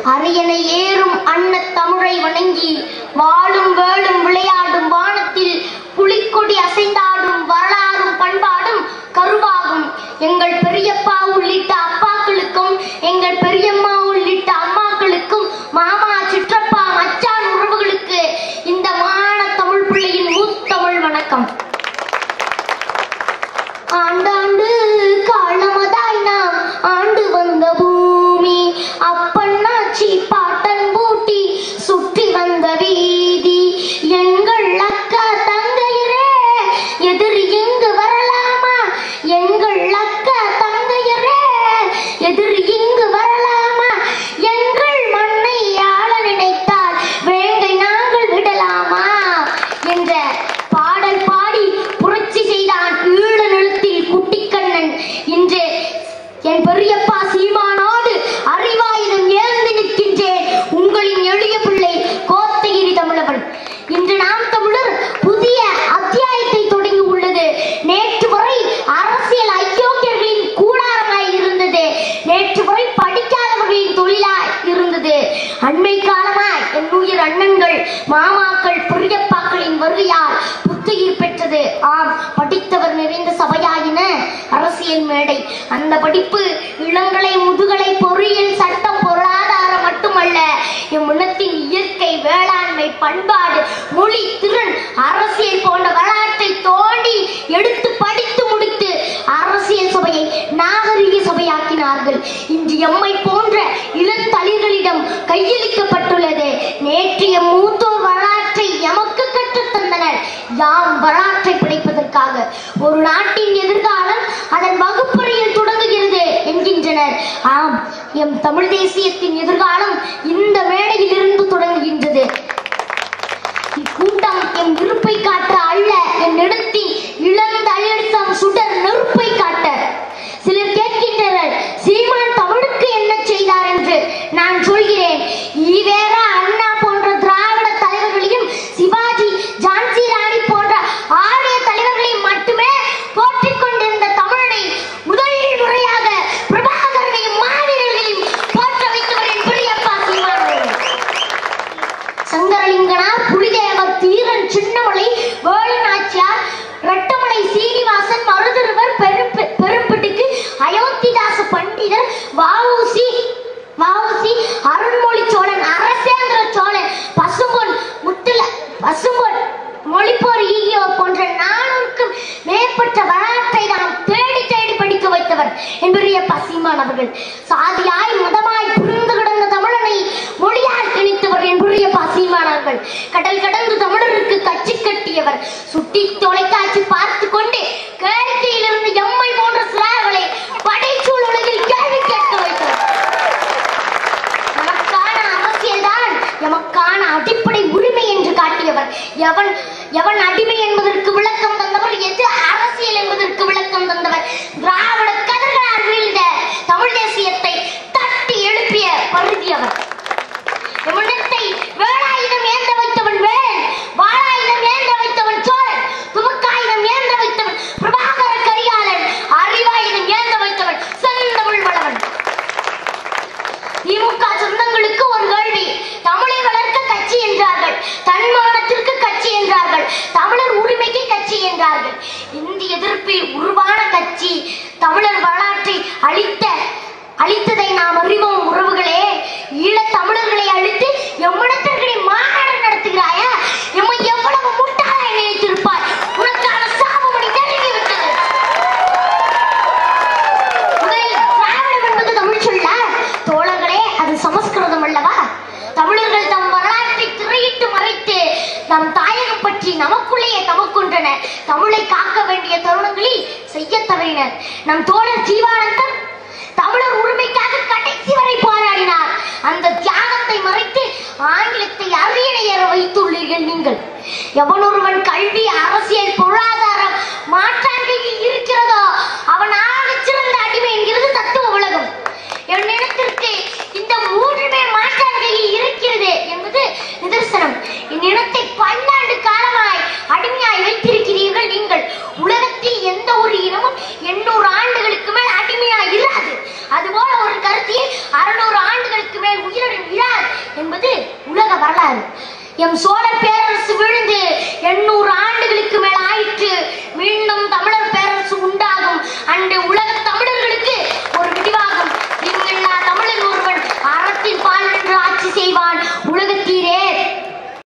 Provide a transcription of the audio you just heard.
அரியணை ஏறும் அன்ன தமிழை வணங்கி வாழும் வேளும் விளையாடும் வானத்தில் புலிக்கொடி அசைந்தாடும் வரலாறும் பண்பாடும் கருவாகும் எங்கள் பெரியப்பா உள்ளிட்ட அப்பாக்களுக்கும் எங்கள் பெரியம்மா உள்ளிட்ட அம்மாக்களுக்கும் மாமா சிற்றப்பா மச்சான் உறவுகளுக்கு இந்த மான தமிழ் பிள்ளையின் முத்தமிழ் வணக்கம் ஆண்டாண்டு காலமதாய் நாம் ஆண்டு வந்த பூமி அப்பண்ணாச்சி பாட்டன் பூட்டி சுற்றி வந்த வீதி எங்கள் அக்கா தங்கையரே எதிரி இங்கு வரலாமா எங்கள் அக்கா தங்கையரே எதிரி இங்கு வரலாமா எங்கள் மண்ணை ஆள நினைத்தால் வேங்கை நாங்கள் விடலாமா என்ற பாடல் பாடி புரட்சி செய்தான் ஈழ நிலத்தில் குட்டிக்கண்ணன் இன்று என் பெரியப்பா சீமானோடு அறிவாயுதம் ஏந்தி நிற்கின்றேன் உங்களின் எளிய பிள்ளை கோத்தகிரி தமிழவன் இன்று நாம் தமிழர் புதிய அத்தியாயத்தை தொடங்கி உள்ளது நேற்று வரை அரசியல் அயோக்கியர்களின் கூடாரமாய் இருந்தது நேற்று வரை படிக்காதவர்களின் தொழிலாய் இருந்தது அண்மை காலமாய் என் உயிர் அண்ணன்கள் மாமாக்கள் பெரியப்பாக்களின் வருகையால் புத்துயிர் பெற்றது ஆம் படித்தவர் நிறைந்த சபையாயின அரசியல் மேடை அந்த படிப்பு இளங்கலை முதுகலை பொறியியல் சட்டம் பொருளாதாரம் மட்டுமல்ல எம் இனத்தின் இயற்கை வேளாண்மை பண்பாடு மொழி திறன் அரசியல் போன்ற வரலாற்றை தோண்டி எடுத்து படித்து முடித்து அரசியல் சபையை நாகரிக சபையாக்கினார்கள் இன்று எம்மை போன்ற இளந்தளிர்களிடம் கையளிக்கப்பட்டுள்ளது நேற்றைய மூத்தோர் வரலாற்றை எமக்கு கற்றுத் தந்தனர் யாம் வரலாற்றை படைப்பதற்காக ஒரு நாட்டின் எதிர்காலம் அதன் வகுப்பறையில் தொடங்குகிறது என்கின்றனர் ஆம் எம் தமிழ் தேசியத்தின் எதிர்காலம் இந்த மேடையில் இருந்து தொடங்குகின்றது இக்கூட்டம் என் விருப்பை காட்ட அல்ல என் இடத்தில் இழந்த அழுத்தம் சுடர் நெருப்பை காட்ட சிலர் கேட்கின்றனர் சீமான் தமிழுக்கு என்ன செய்தார் என்று நான் சொல்கிறேன் ஈவேரா அண்ணா போன்ற திராவிட தலைவர்களையும் சிவாஜி ஜான்சி ராணி போன்ற ஆரிய தலைவர்களையும் மட்டுமே போற்றிக் கொண்டிருந்த தமிழனை முதல் முறையாக பிரபாகரனையும் மாவீரர்களையும் போற்ற வைத்தவர் என் பெரியப்பா சீமான் அவர்கள். சங்கரலிங்கனார் புலிதேவர் தீரன் சின்னமலை வேலுநாச்சியார் ரெட்டமலை சீனிவாசன் மருதருவர் பெரும்பி- பெரும்பிட்டுக்கு அயோத்திதாச பண்டிதர் வஉசி வஉசி அருண்மொழி சோழன் அரசேந்திர சோழன் பசும்பொன் முத்துல பசும்பொன் மொழிப்போர் ஈகியோர் போன்ற நானூறுக்கும் மேற்பட்ட வரலாற்றை நாம் தேடி தேடி படிக்க வைத்தவர் என்பரிய பசிமான் அவர்கள் சாதியாய் மதமாய் புரிந்து கிடந்த தமிழனை மொழியால் திணித்தவர் என்புரிய பசிமானவர்கள் கடல் கடந்து தமிழருக்கு கட்சி கட்டியவர் சுட்டி தொலைக்காட்சி பார்த்து கொண்டு கேளிக்கையிலிருந்து எம்மை போன்ற சிறார்களை படைச்சூழ் உலகில் கேள்வி கேட்க வைத்தவர் நமக்கான அரசியல்தான் எமக்கான அடிப்படை உரிமை என்று காட்டியவர் எவன் எவன் அடிமை என்பதற்கு விளக்கம் தந்தவர் எது அரசியல் என்பதற்கு விளக்கம் தந்தவர் திராவிட கதிர்களால் வீழ்ந்த தமிழ் தேசியத்தை தட்டி எழுப்பிய பருதியவர் எமனத்தை வேலாயுதம் ஏந்த வைத்தவன் வேல் வாளாயுதம் ஏந்த வைத்தவன் சோழன் துமக்காயுதம் ஏந்த வைத்தவன் பிரபாகர கரிகாலன் அறிவாயுதம் ஏந்த வைத்தவன் செந்தமிழ் வளவன் திமுக சொந்தங்களுக்கு ஒரு கேள்வி தமிழை வளர்க்க கட்சி என்றார்கள் தன்மானத்திற்கு கட்சி என்றார்கள் தமிழர் உரிமைக்கு கட்சி என்றார்கள் இந்திய எதிர்ப்பில் உருவான கட்சி தமிழர் வரலாற்றை அழித்த அழித்ததை நாம் அறிவோம் உறவுகளே ஈழத் தமிழர்களை அழித்து எம்மிடத்தர்களை மாநாடு நடத்துகிறாயா எம்மை எவ்வளவு முட்டாளாய் நினைத்திருப்பாய் உனக்கான சாபமணி நெருங்கி விட்டது முதலில் திராவிடம் என்பது தமிழ் சொல்ல தோழர்களே அது சமஸ்கிருதம் அல்லவா தமிழர்கள் தம் வரலாற்றை திரையிட்டு மறைத்து நம் தாயகம் பற்றி நமக்குள்ளேயே தமக்கொன்றனர் தமிழை காக்க வேண்டிய தருணங்களில் செய்ய தவறினர் நம் தோழர் ஜீவானந்தம் தமிழர் உரிமைக்காக கடைசி வரை போராடினார் அந்த தியாகத்தை மறைத்து ஆங்கிலத்தை அரியணை ஏற வைத்துள்ளீர்கள் நீங்கள் எவனொருவன் கல்வி அரசியல் பொருளாதாரம் மாற்றாண்கையில் இருக்கிறதோ அவன் ஆகச் சிறந்த அடிமை என்கிறது தத்துவ உலகம் என் இனத்திற்கு இந்த மூன்றுமே மாற்றாண்கையில் இருக்கிறது என்பது நிதர்சனம் என் இனத்தை பல்லாண்டு காலமாய் அடிமையாய் வைத்திருக்கிறீர்கள் நீங்கள் உலகத்தில் எந்த ஒரு இனமும் எண்ணூறு ஆண்டுகளுக்கு மேல் அடிமையாய் இராது அதுபோல ஒரு கருத்தியை அறுநூறு ஆண்டுகளுக்கு மேல் உயிரிழந்து சொன்னார் எம் சோழ பேரரசு விழுந்து எண்ணூறு ஆண்டுகளுக்கு மேல் ஆயிற்று மீண்டும் தமிழர் பேரரசு உண்டாகும் அன்று உலக தமிழர்களுக்கு ஒரு விடிவாகும் இங்கெல்லா தமிழன் ஒருவன் அறத்தின் பால் நின்று ஆட்சி செய்வான் உலகத்தீரே